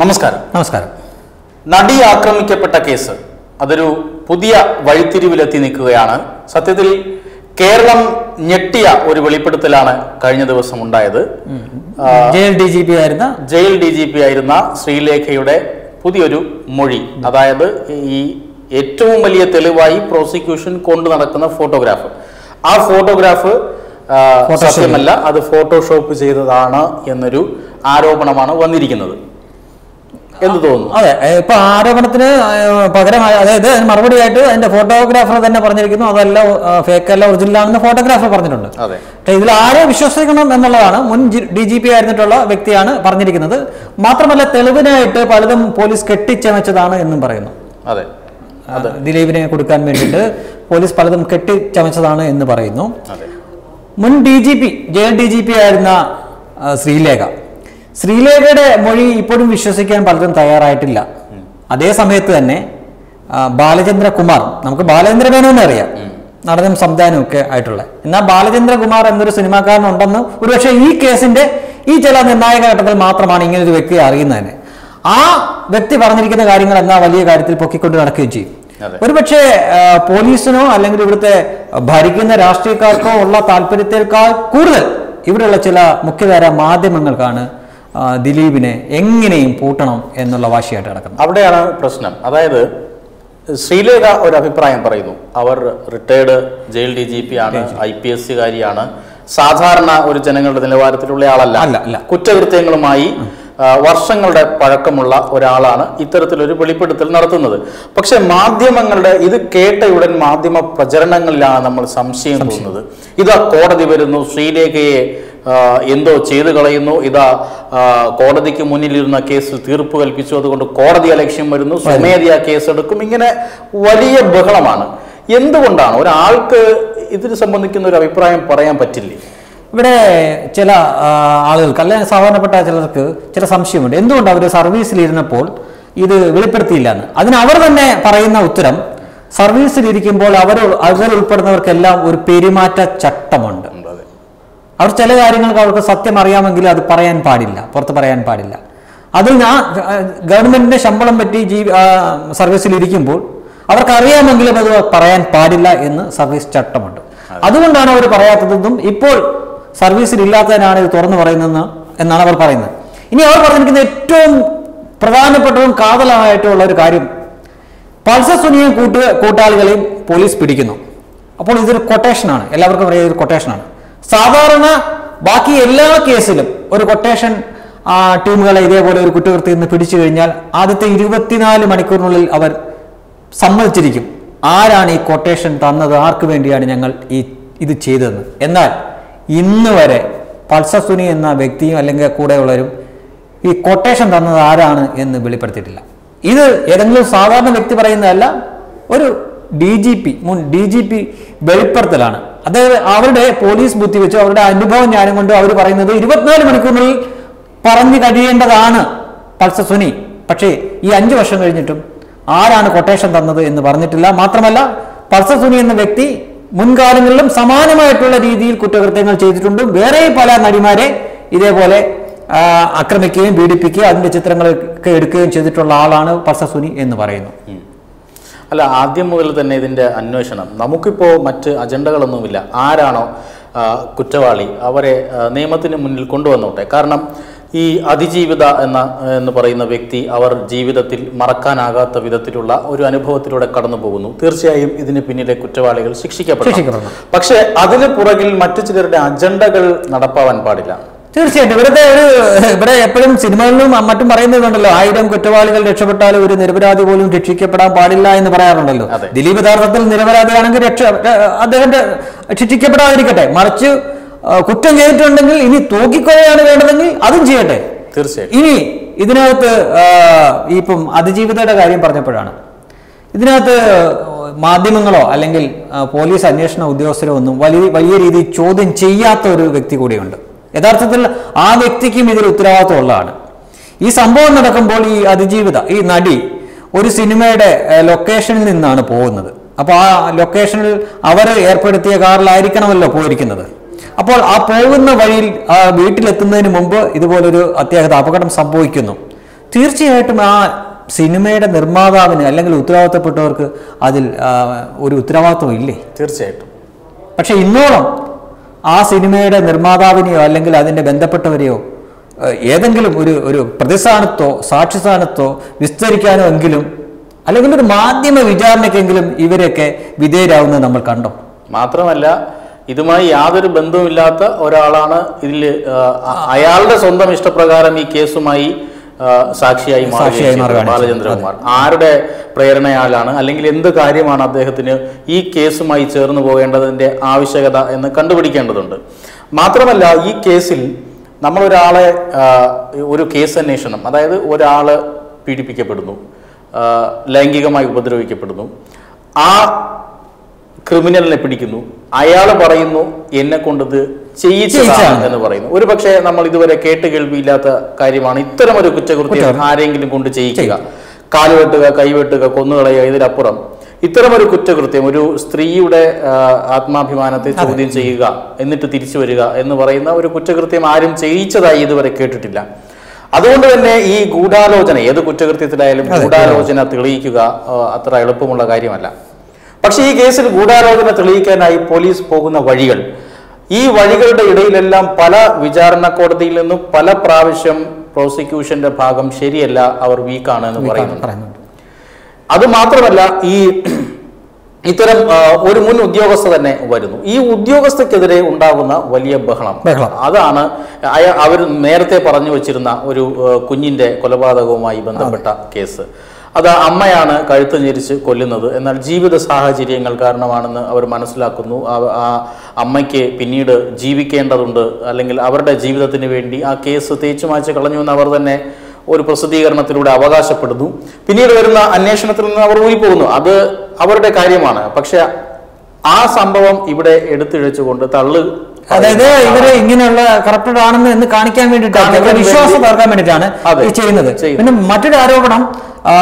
നമസ്കാരം നമസ്കാരം നടി ആക്രമിക്കപ്പെട്ട കേസ് അതൊരു പുതിയ വഴിത്തിരിവിലെത്തി നിൽക്കുകയാണ് സത്യത്തിൽ കേരളം ഞെട്ടിയ ഒരു വെളിപ്പെടുത്തലാണ് കഴിഞ്ഞ ദിവസം ഉണ്ടായത് ആ, ജയിൽ ഡി ജി പി ആയിരുന്ന ജയിൽ ഡി ജി പി ആയിരുന്ന ശ്രീലേഖയുടെ പുതിയൊരു മൊഴി അതായത് ഈ ഏറ്റവും വലിയ തെളിവായി പ്രോസിക്യൂഷൻ കൊണ്ടു നടക്കുന്ന ഫോട്ടോഗ്രാഫ് ആ ഫോട്ടോഗ്രാഫ് ആ, Photoshop. സത്യമല്ല അത് ഫോട്ടോഷോപ്പ് ചെയ്തതാണ് എന്നൊരു ആരോപണമാണ് വന്നിരിക്കുന്നത് എന്ത് തോന്നുന്നു അതെ ഏ, ഇപ്പൊ ആരോപണത്തിന് ഏ, പകരമായി അതായത് അതിന് മറുപടിയായിട്ട് അതിന്റെ ഫോട്ടോഗ്രാഫർ തന്നെ പറഞ്ഞിരിക്കുന്നു അതല്ല ഫേക്ക് അല്ല ഒറിജിനൽ ആണെന്ന് ഫോട്ടോഗ്രാഫർ പറഞ്ഞിട്ടുണ്ട് അതെ പക്ഷേ ഇതിൽ ആരെ വിശ്വസിക്കണം എന്നുള്ളതാണ് മുൻ ഡി ജി പി ആയിരുന്നിട്ടുള്ള വ്യക്തിയാണ് പറഞ്ഞിരിക്കുന്നത് മാത്രമല്ല തെളിവിനായിട്ട് പലതും പോലീസ് കെട്ടിച്ചമച്ചതാണ് എന്നും പറയുന്നു അതെ ആ, ദിലീപിനെ കൊടുക്കാൻ വേണ്ടിയിട്ട് പോലീസ് പലതും കെട്ടിച്ചമച്ചതാണ് എന്ന് പറയുന്നു അതെ മുൻ D G P jail D G P ആയിരുന്ന ആ, ശ്രീലേഖ ശ്രീലേഖയുടെ മൊഴി ഇപ്പോഴും വിശ്വസിക്കാൻ പലരും തയ്യാറായിട്ടില്ല അതേ സമയത്ത് തന്നെ ആ, ബാലചന്ദ്രകുമാർ നമുക്ക് ബാലചന്ദ്ര മേനോനെ അറിയാം നടനും സംവിധാനവും ഒക്കെ ആയിട്ടുള്ള എന്നാൽ ബാലചന്ദ്രകുമാർ എന്നൊരു സിനിമാക്കാരനുണ്ടെന്ന് ഒരുപക്ഷെ ഈ കേസിന്റെ ഈ ചില നിർണായക ഘട്ടത്തിൽ മാത്രമാണ് ഇങ്ങനെ ഒരു വ്യക്തിയെ അറിയുന്നത് തന്നെ ആ വ്യക്തി പറഞ്ഞിരിക്കുന്ന കാര്യങ്ങൾ എന്നാ വലിയ കാര്യത്തിൽ പൊക്കിക്കൊണ്ട് നടക്കുകയും ചെയ്യും അതെ. ഒരുപക്ഷെ ആ, പോലീസിനോ അല്ലെങ്കിൽ ഇവിടുത്തെ ഭരിക്കുന്ന രാഷ്ട്രീയക്കാർക്കോ ഉള്ള താല്പര്യത്തേക്കാൾ കൂടുതൽ ഇവിടെയുള്ള ചില മുഖ്യധാര മാധ്യമങ്ങൾക്കാണ് ആ, ദിലീപിനെ എങ്ങനെയും പൂട്ടണം എന്നുള്ള വാശിയായിട്ട് നടക്കുന്നത് അവിടെയാണ് പ്രശ്നം അതായത് ശ്രീലേഖ ഒരു അഭിപ്രായം പറയുന്നു അവർ retired jail D G P ആണ് ഐ പി എസ് കാരിയാണ് സാധാരണ ഒരു ജനങ്ങളുടെ നിലവാരത്തിലുള്ള ആളല്ല അല്ല, അല്ല. കുറ്റകൃത്യങ്ങളുമായി ആ, വർഷങ്ങളുടെ പഴക്കമുള്ള ഒരാളാണ് ഇത്തരത്തിലൊരു വെളിപ്പെടുത്തൽ നടത്തുന്നത് പക്ഷെ മാധ്യമങ്ങളുടെ ഇത് കേട്ട ഉടൻ മാധ്യമ പ്രചരണങ്ങളിലാണ് നമ്മൾ സംശയം തോന്നുന്നത് ഇതാ കോടതി വരുന്നു ശ്രീലേഖയെ ആ, എന്തോ ചെയ്തു കളയുന്നു ഇതാ ആ, കോടതിക്ക് മുന്നിലിരുന്ന കേസിൽ തീർപ്പ് കൽപ്പിച്ചു അതുകൊണ്ട് കോടതി ലക്ഷ്യം വരുന്നു സ്വമേധയാ കേസെടുക്കും ഇങ്ങനെ വലിയ ബഹളമാണ് എന്തുകൊണ്ടാണ് ഒരാൾക്ക് ഇതിന് സംബന്ധിക്കുന്ന ഒരു അഭിപ്രായം പറയാൻ പറ്റില്ലേ ഇവിടെ ചില ആ, ആളുകൾക്ക് അല്ലെങ്കിൽ സാധാരണപ്പെട്ട ചിലർക്ക് ചില സംശയമുണ്ട് എന്തുകൊണ്ട് അവർ സർവീസിലിരുന്നപ്പോൾ ഇത് വെളിപ്പെടുത്തിയില്ല എന്ന് അതിന് അവർ തന്നെ പറയുന്ന ഉത്തരം സർവീസിലിരിക്കുമ്പോൾ അവർ അവരുൾപ്പെടുന്നവർക്കെല്ലാം ഒരു പെരുമാറ്റ ചട്ടമുണ്ട് അതെ അവർ ചില കാര്യങ്ങൾക്ക് അവർക്ക് സത്യം അറിയാമെങ്കിൽ അത് പറയാൻ പാടില്ല പുറത്ത് പറയാൻ പാടില്ല അതിൽ ഞാൻ ഗവൺമെന്റിന്റെ ശമ്പളം പറ്റി ജീ ആ, സർവീസിലിരിക്കുമ്പോൾ അവർക്ക് അറിയാമെങ്കിലും അത് പറയാൻ പാടില്ല എന്ന് സർവീസ് ചട്ടമുണ്ട് അതുകൊണ്ടാണ് അവർ പറയാത്തതെന്നും ഇപ്പോൾ സർവീസിൽ ഇല്ലാത്തതിനാണ് ഇത് തുറന്നു പറയുന്നതെന്ന് എന്നാണ് അവർ പറയുന്നത് ഇനി അവർ പറഞ്ഞിരിക്കുന്ന ഏറ്റവും പ്രധാനപ്പെട്ടതും കാതലായിട്ടുള്ള ഒരു കാര്യം പൾസർ സുനിയും കൂട്ട് കൂട്ടാളികളെയും പോലീസ് പിടിക്കുന്നു അപ്പോൾ ഇതൊരു കൊട്ടേഷനാണ് എല്ലാവർക്കും അറിയാം ഇതൊരു കൊട്ടേഷനാണ് സാധാരണ ബാക്കി എല്ലാ കേസിലും ഒരു കൊട്ടേഷൻ ആ, ടീമുകളെ ഇതേപോലെ ഒരു കുറ്റകൃത്യത്തിൽ നിന്ന് പിടിച്ചു കഴിഞ്ഞാൽ ആദ്യത്തെ ഇരുപത്തിനാല് മണിക്കൂറിനുള്ളിൽ അവർ സമ്മതിച്ചിരിക്കും ആരാണ് ഈ കൊട്ടേഷൻ തന്നത് ആർക്ക് വേണ്ടിയാണ് ഞങ്ങൾ ഈ ഇത് ചെയ്തതെന്ന് എന്നാൽ ഇന്ന് വരെ പൾസർ സുനി എന്ന വ്യക്തിയും അല്ലെങ്കിൽ കൂടെയുള്ളവരും ഈ കൊട്ടേഷൻ തന്നത് ആരാണ് എന്ന് വെളിപ്പെടുത്തിയിട്ടില്ല ഇത് ഏതെങ്കിലും സാധാരണ വ്യക്തി പറയുന്നതല്ല ഒരു ഡി ജി പി മുൻ ഡി ജി പി വെളിപ്പെടുത്തലാണ് അതായത് അവരുടെ പോലീസ് ബുദ്ധി വെച്ച് അവരുടെ അനുഭവം ഞാനും കൊണ്ട് അവർ പറയുന്നത് ഇരുപത്തിനാല് മണിക്കൂറിനുള്ളിൽ പറഞ്ഞു കഴിയേണ്ടതാണ് പൾസർ സുനി പക്ഷേ ഈ അഞ്ചു വർഷം കഴിഞ്ഞിട്ടും ആരാണ് കൊട്ടേഷൻ തന്നത് എന്ന് പറഞ്ഞിട്ടില്ല മാത്രമല്ല പൾസർ സുനി എന്ന വ്യക്തി മുൻകാലങ്ങളിലും സമാനമായിട്ടുള്ള രീതിയിൽ കുറ്റകൃത്യങ്ങൾ ചെയ്തിട്ടുണ്ട് വേറെ പല നടിമാരെ ഇതേപോലെ ആ, ആക്രമിക്കുകയും പീഡിപ്പിക്കുകയും അതിന്റെ ചിത്രങ്ങളൊക്കെ എടുക്കുകയും ചെയ്തിട്ടുള്ള ആളാണ് പൾസർ സുനി എന്ന് പറയുന്നു അല്ല ആദ്യം മുതൽ തന്നെ ഇതിന്റെ അന്വേഷണം നമുക്കിപ്പോൾ മറ്റ് അജണ്ടകളൊന്നുമില്ല ആരാണോ ആ, കുറ്റവാളി അവരെ ആ, നിയമത്തിന് മുന്നിൽ കൊണ്ടുവന്നോട്ടെ കാരണം ഈ അതിജീവിത എന്ന എന്ന് പറയുന്ന വ്യക്തി അവർ ജീവിതത്തിൽ മറക്കാനാകാത്ത വിധത്തിലുള്ള ഒരു അനുഭവത്തിലൂടെ കടന്നു പോകുന്നു തീർച്ചയായും ഇതിന് പിന്നിലെ കുറ്റവാളികൾ ശിക്ഷിക്കപ്പെടണം ശിക്ഷിക്കപ്പെടണം. പക്ഷേ അതിന് പുറകിൽ മറ്റു ചിലരുടെ അജണ്ടകൾ നടപ്പാവാൻ പാടില്ല തീർച്ചയായിട്ടും ഇവിടുത്തെ ഒരു ഇവിടെ എപ്പോഴും സിനിമകളിലും മറ്റും പറയുന്നുണ്ടല്ലോ ആയിരം കുറ്റവാളികൾ രക്ഷപ്പെട്ടാലും ഒരു നിരപരാധി പോലും രക്ഷിക്കപ്പെടാൻ പാടില്ല എന്ന് പറയാറുണ്ടല്ലോ അതെ. ദിലീപ് യഥാർത്ഥത്തിൽ നിരപരാധിയാണെങ്കിൽ രക്ഷ അദ്ദേഹത്തെ ശിക്ഷിക്കപ്പെടാതിരിക്കട്ടെ മറിച്ച് ആ, കുറ്റം ചെയ്തിട്ടുണ്ടെങ്കിൽ ഇനി തൂക്കിക്കൊലയാണ് വേണ്ടതെങ്കിൽ അതും ചെയ്യട്ടെ തീർച്ചയായും ഇനി ഇതിനകത്ത് ആ, ഈ ഇപ്പം അതിജീവിതയുടെ കാര്യം പറഞ്ഞപ്പോഴാണ് ഇതിനകത്ത് മാധ്യമങ്ങളോ അല്ലെങ്കിൽ ആ, പോലീസ് അന്വേഷണ ഉദ്യോഗസ്ഥരോ ഒന്നും വലിയ വലിയ രീതിയിൽ ചോദ്യം ചെയ്യാത്ത ഒരു വ്യക്തി കൂടിയുണ്ട് യഥാർത്ഥത്തിൽ ആ വ്യക്തിക്കും ഇതിൽ ഉത്തരവാദിത്വമുള്ളതാണ് ഈ സംഭവം നടക്കുമ്പോൾ ഈ അതിജീവിത ഈ നടി ഒരു സിനിമയുടെ ആ, ലൊക്കേഷനിൽ നിന്നാണ് പോകുന്നത് അപ്പോൾ ആ ലൊക്കേഷനിൽ അവർ ഏർപ്പെടുത്തിയ കാറിലായിരിക്കണമല്ലോ പോയിരിക്കുന്നത് അപ്പോൾ ആ പോകുന്ന വഴിയിൽ ആ വീട്ടിലെത്തുന്നതിന് മുമ്പ് ഇതുപോലൊരു അത്യാഹിത അപകടം സംഭവിക്കുന്നു തീർച്ചയായിട്ടും ആ സിനിമയുടെ നിർമ്മാതാവിന് അല്ലെങ്കിൽ ഉത്തരവാദിത്തപ്പെട്ടവർക്ക് അതിൽ ആ, ഒരു ഉത്തരവാദിത്വം ഇല്ലേ തീർച്ചയായിട്ടും പക്ഷെ ഇന്നോളം ആ സിനിമയുടെ നിർമ്മാതാവിനെയോ അല്ലെങ്കിൽ അതിൻ്റെ ബന്ധപ്പെട്ടവരെയോ ഏഹ്, ഏതെങ്കിലും ഒരു ഒരു പ്രതിസ്ഥാനത്തോ സാക്ഷിസ്ഥാനത്തോ വിസ്തരിക്കാനോ എങ്കിലും അല്ലെങ്കിൽ ഒരു മാധ്യമ വിചാരണയ്ക്കെങ്കിലും ഇവരൊക്കെ വിധേയരാകുന്നത് നമ്മൾ കണ്ടോ മാത്രമല്ല ഇതുമായി യാതൊരു ബന്ധവുമില്ലാത്ത ഒരാളാണ് ഇതിൽ അയാളുടെ സ്വന്തം ഇഷ്ടപ്രകാരം ഈ കേസുമായി ആ, സാക്ഷിയായി മാറുകയും സാക്ഷിയായി ചെയ്തത് മാറുകയാണ് ബാലചന്ദ്രകുമാർ ആരുടെ പ്രേരണയാലാണ് അല്ലെങ്കിൽ എന്ത് കാര്യമാണ് അദ്ദേഹത്തിന് ഈ കേസുമായി ചേർന്ന് പോകേണ്ടതിന്റെ ആവശ്യകത എന്ന് കണ്ടുപിടിക്കേണ്ടതുണ്ട് മാത്രമല്ല ഈ കേസിൽ നമ്മളൊരാളെ ആ, ഒരു കേസ് അന്വേഷണം അതായത് ഒരാള് പീഡിപ്പിക്കപ്പെടുന്നു ആ, ലൈംഗികമായി ഉപദ്രവിക്കപ്പെടുന്നു ആ ക്രിമിനലിനെ പിടിക്കുന്നു അയാൾ പറയുന്നു എന്നെ കൊണ്ടത് ചെയ്യിച്ചതാണ് ചെയ്യിച്ചതാണ്. എന്ന് പറയുന്നു ഒരു പക്ഷേ നമ്മൾ ഇതുവരെ കേട്ട് കേൾവിയില്ലാത്ത കാര്യമാണ് ഇത്തരം ഒരു കുറ്റകൃത്യം കുറ്റം. ആരെങ്കിലും കൊണ്ട് ചെയ്യിക്കുക കാലുവെട്ടുക കൈവെട്ടുക കൊന്നുകളയുക ഇതിലപ്പുറം ഇത്തരമൊരു കുറ്റകൃത്യം ഒരു സ്ത്രീയുടെ ആ, ആത്മാഭിമാനത്തെ ചോദ്യം ചെയ്യുക എന്നിട്ട് തിരിച്ചു വരിക എന്ന് പറയുന്ന ഒരു കുറ്റകൃത്യം ആരും ചെയ്യിച്ചതായി ഇതുവരെ കേട്ടിട്ടില്ല അതുകൊണ്ട് തന്നെ ഈ ഗൂഢാലോചന ഏത് കുറ്റകൃത്യത്തിലായാലും ഗൂഢാലോചന തെളിയിക്കുക ആ, അത്ര എളുപ്പമുള്ള കാര്യമല്ല പക്ഷേ ഈ കേസിൽ ഗൂഢാലോചന തെളിയിക്കാനായി പോലീസ് പോകുന്ന വഴികൾ ഈ വഴികളുടെ ഇടയിലെല്ലാം പല വിചാരണ കോടതിയിൽ നിന്നും പല പ്രാവശ്യം പ്രോസിക്യൂഷന്റെ ഭാഗം ശരിയല്ല അവർ വീക്കാണ് എന്ന് പറയുന്നുണ്ട് പറയുന്നുണ്ട് അത് മാത്രമല്ല ഈ ഇത്തരം ആ, ഒരു മുൻ ഉദ്യോഗസ്ഥ തന്നെ വരുന്നു ഈ ഉദ്യോഗസ്ഥക്കെതിരെ ഉണ്ടാകുന്ന വലിയ ബഹളം ബഹളം. അതാണ് അയ- അവർ നേരത്തെ പറഞ്ഞു വച്ചിരുന്ന ഒരു ആ, കുഞ്ഞിന്റെ കൊലപാതകവുമായി ബന്ധപ്പെട്ട കേസ് അത് അമ്മയാണ് കഴുത്ത് ഞെരിച്ച് കൊല്ലുന്നത് എന്നാൽ ജീവിത സാഹചര്യങ്ങൾ കാരണമാണെന്ന് അവർ മനസ്സിലാക്കുന്നു ആ- ആ അമ്മയ്ക്ക് പിന്നീട് ജീവിക്കേണ്ടതുണ്ട് അല്ലെങ്കിൽ അവരുടെ ജീവിതത്തിന് വേണ്ടി ആ കേസ് തേച്ചു മാച്ച് കളഞ്ഞു എന്ന് അവർ തന്നെ ഒരു പ്രസിദ്ധീകരണത്തിലൂടെ അവകാശപ്പെടുന്നു പിന്നീട് വരുന്ന അന്വേഷണത്തിൽ നിന്ന് അവർ ഊരിപ്പോകുന്നു അത് അവരുടെ കാര്യമാണ് പക്ഷെ ആ സംഭവം ഇവിടെ എടുത്തിഴച്ചുകൊണ്ട് തള്ളു അതായത് ഇവര് ഇങ്ങനെയുള്ള കറപ്റ്റഡ് ആണെന്ന് എന്ന് കാണിക്കാൻ വേണ്ടിയിട്ടാണ് കാണിക്കാൻ ഇവരുടെ വിശ്വാസം വേണ്ടി- തകർക്കാൻ വേണ്ടിയിട്ടാണ് അതെ. ഈ ചെയ്യുന്നത് ചെയ്യുന്നത്. പിന്നെ മറ്റൊരു ആരോപണം ആ,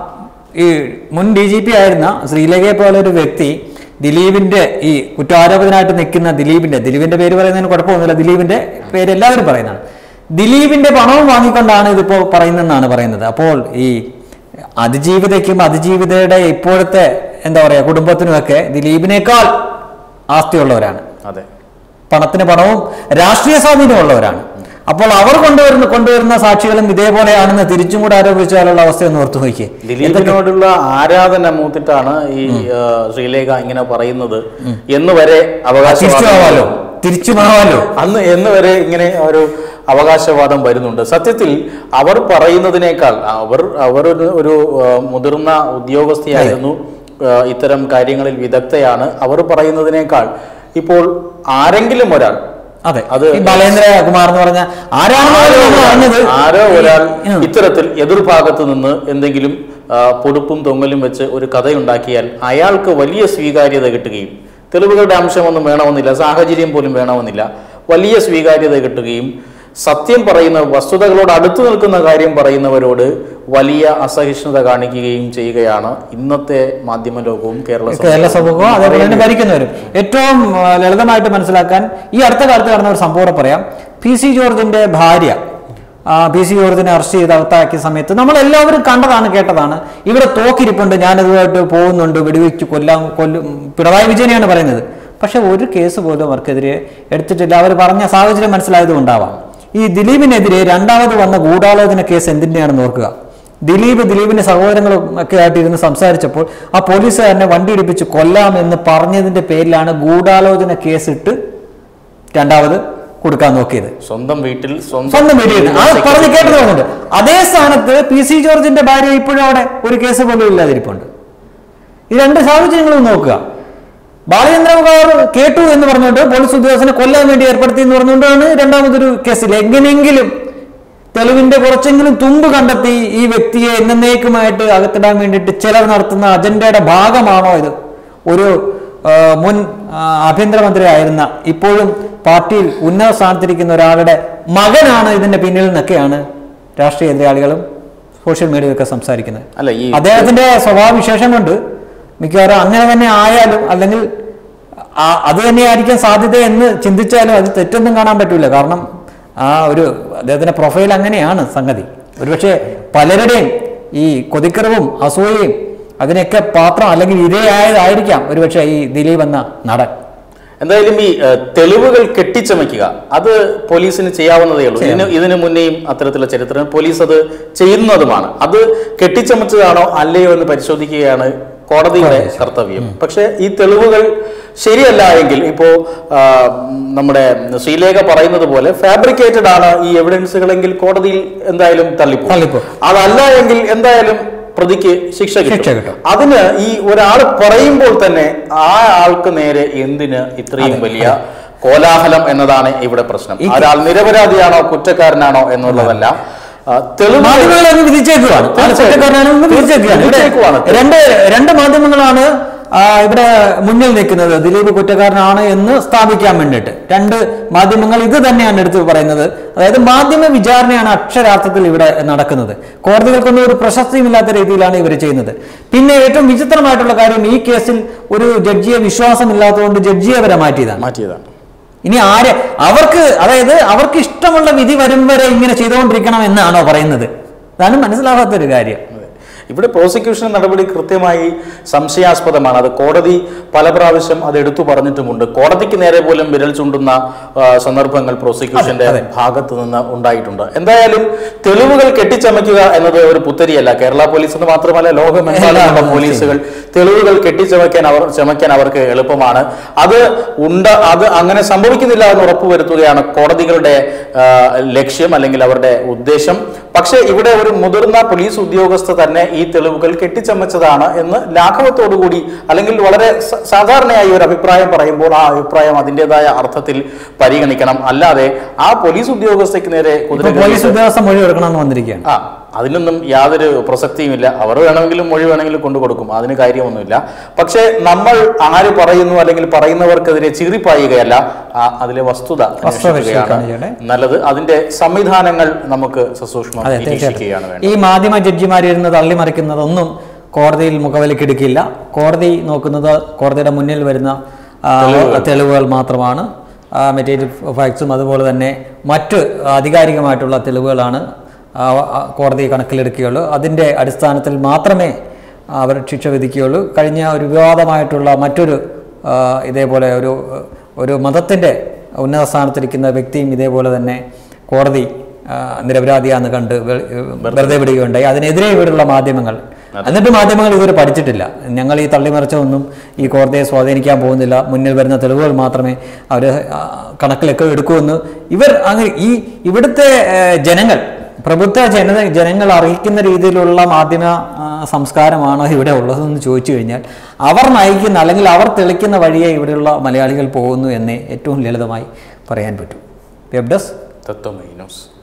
ഈ മുൻ ഡി ജി പി ആയിരുന്ന ശ്രീലേഖയെ പോലെ ഒരു വ്യക്തി ദിലീപിന്റെ ഈ കുറ്റാരോപകനായിട്ട് നിൽക്കുന്ന ദിലീപിന്റെ ദിലീപിന്റെ പേര് പറയുന്നതിന് കുഴപ്പമൊന്നുമില്ല ദിലീപിന്റെ പേര് എല്ലാവരും പറയുന്നതാണ് ദിലീപിന്റെ പണവും വാങ്ങിക്കൊണ്ടാണ് ഇതിപ്പോ പറയുന്നതെന്നാണ് പറയുന്നത് അപ്പോൾ ഈ അതിജീവിതയ്ക്കും അതിജീവിതയുടെ ഇപ്പോഴത്തെ എന്താ പറയാ കുടുംബത്തിനുമൊക്കെ ദിലീപിനേക്കാൾ ആസ്തിയുള്ളവരാണ് അതെ പണത്തിന് പണവും രാഷ്ട്രീയ സ്വാധീനമുള്ളവരാണ് അപ്പോൾ അവർ കൊണ്ടുവരുന്ന കൊണ്ടുവരുന്ന സാക്ഷികളും ഇതേപോലെയാണെന്ന് തിരിച്ചും കൂടെ ആരോപിച്ചാലുള്ള അവസ്ഥയൊന്ന് ഓർത്തു നോക്കിയേ ദിലീപിനോടുള്ള ആരാധന മൂത്തിട്ടാണ് ഈ ആ, ശ്രീലേഖ ഇങ്ങനെ പറയുന്നത് എന്ന് വരെ തിരിച്ചുമാവാലോ അവകാശവാദം തിരിച്ചുമാവാലോ അന്ന് എന്ന് വരെ ഇങ്ങനെ ഒരു അവകാശവാദം വരുന്നുണ്ട് സത്യത്തിൽ അവർ പറയുന്നതിനേക്കാൾ അവർ അവർ ഒരു ഒരു ആ, മുതിർന്ന ഉദ്യോഗസ്ഥയായിരുന്നു ആ, ഇത്തരം കാര്യങ്ങളിൽ വിദഗ്ധയാണ് അവർ പറയുന്നതിനേക്കാൾ ഇപ്പോൾ ആരെങ്കിലും ഒരാൾ അതെ അത് ഈ ബാലേന്ദ്ര കുമാർ എന്ന് പറഞ്ഞ ആരാണെന്ന് ആരോ നമ്മൾ ഒരാൾ- അറിഞ്ഞത് ആരോ ഒരാൾ ഉം. ഇത്തരത്തിൽ എതിർഭാഗത്ത് നിന്ന് എന്തെങ്കിലും ആ, പൊടുപ്പും തൊങ്ങലും വെച്ച് ഒരു കഥയുണ്ടാക്കിയാൽ അയാൾക്ക് വലിയ സ്വീകാര്യത കിട്ടുകയും തെളിവുകളുടെ അംശമൊന്നും വേണമെന്നില്ല സാഹചര്യം പോലും വേണമെന്നില്ല വലിയ സ്വീകാര്യത കിട്ടുകയും സത്യം പറയുന്ന വസ്തുതകളോട് അടുത്തു നിൽക്കുന്ന കാര്യം പറയുന്നവരോട് വലിയ അസഹിഷ്ണുത കാണിക്കുകയും ചെയ്യുകയാണ് ഇന്നത്തെ മാധ്യമ ലോകവും കേരള കേരള സമൂഹവും അതേപോലെ തന്നെ പറയുന്നത്. ഭരിക്കുന്നവരും ഏറ്റവും ആ, ലളിതമായിട്ട് മനസ്സിലാക്കാൻ ഈ അടുത്ത കാലത്ത് നടന്ന ഒരു സംഭവം കൂടെ പറയാം പി സി ജോർജിന്റെ ഭാര്യ ആ, പി സി ജോർജിനെ അറസ്റ്റ് ചെയ്ത് അകത്താക്കിയ സമയത്ത് നമ്മൾ എല്ലാവരും കണ്ടതാണ് കേട്ടതാണ് ഇവിടെ തോക്കിരിപ്പുണ്ട് ഞാനിതുമായിട്ട് പോകുന്നുണ്ട് വെടിവെച്ച് കൊല്ലാൻ കൊല്ലും പിണറായി വിജയനെയാണ് പറയുന്നത് പക്ഷെ ഒരു കേസ് പോലും അവർക്കെതിരെ എടുത്തിട്ടില്ല അവർ പറഞ്ഞ സാഹചര്യം മനസ്സിലായത് കൊണ്ടാവാം ഈ ദിലീപിനെതിരെ രണ്ടാമത് വന്ന ഗൂഢാലോചന കേസ് എന്തിൻ്റെയാണെന്ന് ഓർക്കുക ദിലീപ് ദിലീപിന്റെ സഹോദരങ്ങളും ഒക്കെ ആയിട്ട് ഇരുന്ന് സംസാരിച്ചപ്പോൾ ആ പോലീസുകാരനെ വണ്ടി ഇടിപ്പിച്ച് കൊല്ലാം എന്ന് പറഞ്ഞതിന്റെ പേരിലാണ് ഗൂഢാലോചന കേസിട്ട് രണ്ടാമത് കൊടുക്കാൻ നോക്കിയത് സ്വന്തം വീട്ടിൽ സ്വന്തം വീട്ടിൽ ആ പറഞ്ഞ് കേട്ടത് പറഞ്ഞിട്ട് അതേ സ്ഥാനത്ത് പി സി ജോർജിന്റെ ഭാര്യ ഇപ്പോഴും അവിടെ ഒരു കേസ് പോലും ഇല്ലാതിരിപ്പുണ്ട് ഈ രണ്ട് സാഹചര്യങ്ങളും നോക്കുക ബാലചന്ദ്രകുമാർ കേട്ടു എന്ന് പറഞ്ഞുകൊണ്ട് പോലീസ് ഉദ്യോഗസ്ഥനെ കൊല്ലാൻ വേണ്ടി ഏർപ്പെടുത്തി എന്ന് പറഞ്ഞുകൊണ്ടാണ് രണ്ടാമതൊരു കേസിൽ എങ്ങനെയെങ്കിലും തെളിവിന്റെ കുറച്ചെങ്കിലും തുമ്പ് കണ്ടെത്തി ഈ വ്യക്തിയെ എന്നേക്കുമായിട്ട് അകത്തിടാൻ വേണ്ടിയിട്ട് ചിലർ നടത്തുന്ന അജണ്ടയുടെ ഭാഗമാണോ ഇത് ഒരു ആ, മുൻ ആ, ആഭ്യന്തരമന്ത്രി ആയിരുന്ന ഇപ്പോഴും പാർട്ടിയിൽ ഉന്നത സ്ഥാനത്തിരിക്കുന്ന ഒരാളുടെ മകനാണ് ഇതിന്റെ പിന്നിൽ നിന്നൊക്കെയാണ് രാഷ്ട്രീയ എതിരാളികളും സോഷ്യൽ മീഡിയയൊക്കെ സംസാരിക്കുന്നത് അല്ല ഈ അദ്ദേഹത്തിന്റെ സ്വഭാവവിശേഷം കൊണ്ട് മിക്കവാറും അങ്ങനെ തന്നെ ആയാലും അല്ലെങ്കിൽ ആ- അത് തന്നെയായിരിക്കും സാധ്യത എന്ന് ചിന്തിച്ചാലും അത് തെറ്റൊന്നും കാണാൻ പറ്റൂല കാരണം ആ ഒരു അദ്ദേഹത്തിന്റെ പ്രൊഫൈൽ അങ്ങനെയാണ് സംഗതി ഒരുപക്ഷെ പലരുടെയും ഈ കൊതിക്കറവും അസൂയയും അതിനൊക്കെ പാത്രം അല്ലെങ്കിൽ ഇരയായതായിരിക്കാം ഒരുപക്ഷെ ഈ ദിലീപ് എന്ന നടൻ എന്തായാലും ഈ ഏഹ്, തെളിവുകൾ കെട്ടിച്ചമയ്ക്കുക അത് പോലീസിന് ചെയ്യാവുന്നതേ ഉള്ളൂ ഇതിന് ഇതിനു മുന്നേയും അത്തരത്തിലുള്ള ചരിത്രം പോലീസ് അത് ചെയ്യുന്നതുമാണ് അത് കെട്ടിച്ചമച്ചതാണോ അല്ലയോ എന്ന് പരിശോധിക്കുകയാണ് കോടതിയുടെ കർത്തവ്യം പക്ഷേ ഈ തെളിവുകൾ ശരിയല്ല എങ്കിൽ ഇപ്പോ ആ, നമ്മുടെ ശ്രീലേഖ പറയുന്നത് പോലെ ഫാബ്രിക്കേറ്റഡ് ആണ് ഈ എവിഡൻസുകളെങ്കിൽ കോടതിയിൽ എന്തായാലും തള്ളിപ്പോ തള്ളിപ്പോകും. അതല്ല എങ്കിൽ എന്തായാലും പ്രതിക്ക് ശിക്ഷ ശിക്ഷ കിട്ടും കിട്ടും. അതിന് ഈ ഒരാൾ പറയുമ്പോൾ തന്നെ ആ ആൾക്ക് നേരെ എന്തിന് ഇത്രയും വലിയ കോലാഹലം എന്നതാണ് ഇവിടെ പ്രശ്നം ഒരാൾ നിരപരാധിയാണോ കുറ്റക്കാരനാണോ എന്നുള്ളതല്ല ആ, തെളിവ് മാധ്യമങ്ങൾ അങ്ങ് വിധിച്ചേക്കുവാണ് ആൾ കുറ്റക്കാരനാണ് എന്ന് വിധിച്ചേക്കുകയാണ് ഇവിടെ വിധിച്ചേക്കുവാണ്. രണ്ട് രണ്ട് മാധ്യമങ്ങളാണ് ആ, ഇവിടെ മുന്നിൽ നിൽക്കുന്നത് ദിലീപ് കുറ്റക്കാരനാണ് എന്ന് സ്ഥാപിക്കാൻ വേണ്ടിയിട്ട് രണ്ട് മാധ്യമങ്ങൾ ഇത് തന്നെയാണ് എടുത്ത് പറയുന്നത് അതായത് മാധ്യമ വിചാരണയാണ് അക്ഷരാർത്ഥത്തിൽ ഇവിടെ നടക്കുന്നത് കോടതികൾക്കൊന്നും ഒരു പ്രശസ്തിയുമില്ലാത്ത രീതിയിലാണ് ഇവർ ചെയ്യുന്നത് പിന്നെ ഏറ്റവും വിചിത്രമായിട്ടുള്ള കാര്യം ഈ കേസിൽ ഒരു ജഡ്ജിയെ വിശ്വാസമില്ലാത്തതുകൊണ്ട് ജഡ്ജിയെ വരെ മാറ്റിയതാണ് മാറ്റിയതാണ് ഇനി ആര് അവർക്ക് അതായത് അവർക്ക് ഇഷ്ടമുള്ള വിധി വരും വരെ ഇങ്ങനെ ചെയ്തുകൊണ്ടിരിക്കണം എന്നാണോ പറയുന്നത് അതാണ് മനസ്സിലാവാത്തൊരു കാര്യം അതെ. ഇവിടെ പ്രോസിക്യൂഷൻ നടപടി കൃത്യമായി സംശയാസ്പദമാണ് അത് കോടതി പല പ്രാവശ്യം അത് എടുത്തു പറഞ്ഞിട്ടുമുണ്ട് കോടതിക്ക് നേരെ പോലും വിരൽ ചൂണ്ടുന്ന ആ, സന്ദർഭങ്ങൾ പ്രോസിക്യൂഷന്റെ ഭാഗത്ത് നിന്ന് ഉണ്ടായിട്ടുണ്ട് എന്തായാലും തെളിവുകൾ കെട്ടിച്ചമയ്ക്കുക എന്നത് ഒരു പുത്തരിയല്ല കേരള പോലീസ് എന്ന് മാത്രമല്ല ലോകമെമ്പാടുമുള്ള പോലീസുകൾ തെളിവുകൾ കെട്ടിച്ചമയ്ക്കാൻ അവർ ചമയ്ക്കാൻ അവർക്ക് എളുപ്പമാണ് അത് ഉണ്ട് അത് അങ്ങനെ സംഭവിക്കുന്നില്ല എന്ന് ഉറപ്പുവരുത്തുകയാണ് കോടതികളുടെ ആ, ലക്ഷ്യം അല്ലെങ്കിൽ അവരുടെ ഉദ്ദേശം പക്ഷേ ഇവിടെ ഒരു മുതിർന്ന പോലീസ് ഉദ്യോഗസ്ഥ തന്നെ ഈ തെളിവുകൾ കെട്ടിച്ചമച്ചതാണ് എന്ന് ലാഘവത്തോടുകൂടി അല്ലെങ്കിൽ വളരെ സ- സാധാരണയായി ഒരു അഭിപ്രായം പറയുമ്പോൾ ആ അഭിപ്രായം അതിൻ്റെതായ അർത്ഥത്തിൽ പരിഗണിക്കണം അല്ലാതെ ആ പോലീസ് ഉദ്യോഗസ്ഥയ്ക്ക് നേരെ ഇപ്പൊ കുതിര പോലീസ് ഉദ്യോഗസ്ഥ മൊഴി കൊടുക്കണമെന്ന് വന്നിരിക്കുകയാണ് ആ അതിനൊന്നും യാതൊരു പ്രസക്തിയുമില്ല അവർ വേണമെങ്കിലും മൊഴി വേണമെങ്കിലും കൊണ്ടു കൊടുക്കും അതിന് കാര്യമൊന്നുമില്ല പക്ഷേ നമ്മൾ ആര് പറയുന്നു അല്ലെങ്കിൽ പറയുന്നവർക്കെതിരെ ചീറിപ്പായുകയല്ല ആ അതിലെ വസ്തുത വസ്തുത അന്വേഷിക്കുകയാണ് പരിശോധിക്കുകയാണ് നല്ലത് അതിന്റെ സംവിധാനങ്ങൾ നമുക്ക് സസൂക്ഷ്മം അതെ നിരീക്ഷിക്കുകയാണ് തീർച്ചയായിട്ടും വേണ്ടത് ഈ മാധ്യമ ജഡ്ജിമാരിരുന്ന് തള്ളിമറിക്കുന്നതൊന്നും കോടതിയിൽ മുഖവിലക്കെടുക്കില്ല കോടതി നോക്കുന്നത് കോടതിയുടെ മുന്നിൽ വരുന്ന ആ, തെളിവുകൾ മാത്രമാണ് മെറ്റീരിയൽ ഫാക്ട്സും അതുപോലെ തന്നെ മറ്റ് ആധികാരികമായിട്ടുള്ള തെളിവുകളാണ് ആ, ആ, കോടതി കണക്കിലെടുക്കുകയുള്ളൂ അതിൻ്റെ അടിസ്ഥാനത്തിൽ മാത്രമേ അവർ ശിക്ഷ വിധിക്കുകയുള്ളൂ കഴിഞ്ഞ ഒരു വിവാദമായിട്ടുള്ള മറ്റൊരു ആ, ഇതേപോലെ ഒരു ഒരു മതത്തിൻ്റെ ഉന്നത സ്ഥാനത്തിരിക്കുന്ന വ്യക്തിയും ഇതേപോലെ തന്നെ കോടതി ആ, നിരപരാധിയാന്ന് കണ്ട് വെ- വെറുതെ വിടുകയുണ്ടായി അതിനെതിരെ ഇവിടെയുള്ള മാധ്യമങ്ങൾ എന്നിട്ട് മാധ്യമങ്ങൾ ഇതുവരെ പഠിച്ചിട്ടില്ല ഞങ്ങൾ ഈ തള്ളിമറിച്ചൊന്നും ഈ കോടതിയെ സ്വാധീനിക്കാൻ പോകുന്നില്ല മുന്നിൽ വരുന്ന തെളിവുകൾ മാത്രമേ അവർ കണക്കിലൊക്കെ എടുക്കുമെന്ന് ഇവർ അങ്ങ് ഈ ഇവിടുത്തെ ആ, ജനങ്ങൾ പ്രബുദ്ധ ജന ജനങ്ങൾ അറിയിക്കുന്ന രീതിയിലുള്ള മാധ്യമ ആ, സംസ്കാരമാണോ ഇവിടെ ഉള്ളതെന്ന് ചോദിച്ചു കഴിഞ്ഞാൽ അവർ നയിക്കുന്ന അല്ലെങ്കിൽ അവർ തെളിക്കുന്ന വഴിയെ ഇവിടെയുള്ള മലയാളികൾ പോകുന്നു എന്നേ ഏറ്റവും ലളിതമായി പറയാൻ പറ്റൂ വെബ് ഡെസ്ക് തത്വമൈ ന്യൂസ്